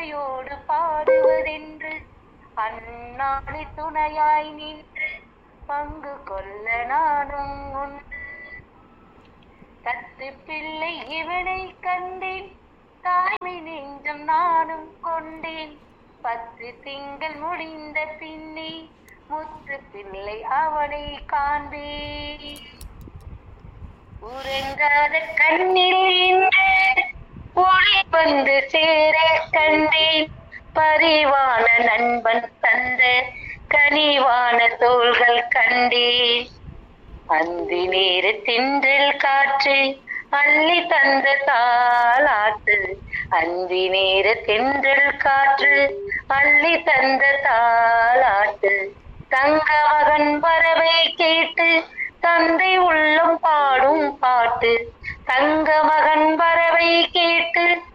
அன்னையோடு பாடுவதென்று அந்நாளி துணையாய் நின்று பங்கு கொள்ள நானும் உண்டு தத்து பிள்ளை இவனை கண்டேன் தாய்மை நெஞ்சம் நானும் கொண்டேன் பத்து திங்கள் முடிந்த பின்னே முத்து பிள்ளை அவனை காண்பேன் உறங்காத கண்ணில் இன்று ஒளி வந்து சேர கண்டேன் பரிவான நண்பன் தந்த கனிவான தோள்கள் கண்டேன் அந்தி நேர தின்றல் காற்று அள்ளி தந்த தாளாட்டு அந்தி நேர தென்றல் காற்று அள்ளி தந்த தாளாட்டு தங்க மகன் பறவை கேட்டு தந்தை உள்ளம் பாடும் பாட்டு தங்க மகன் பறவை கேட்டு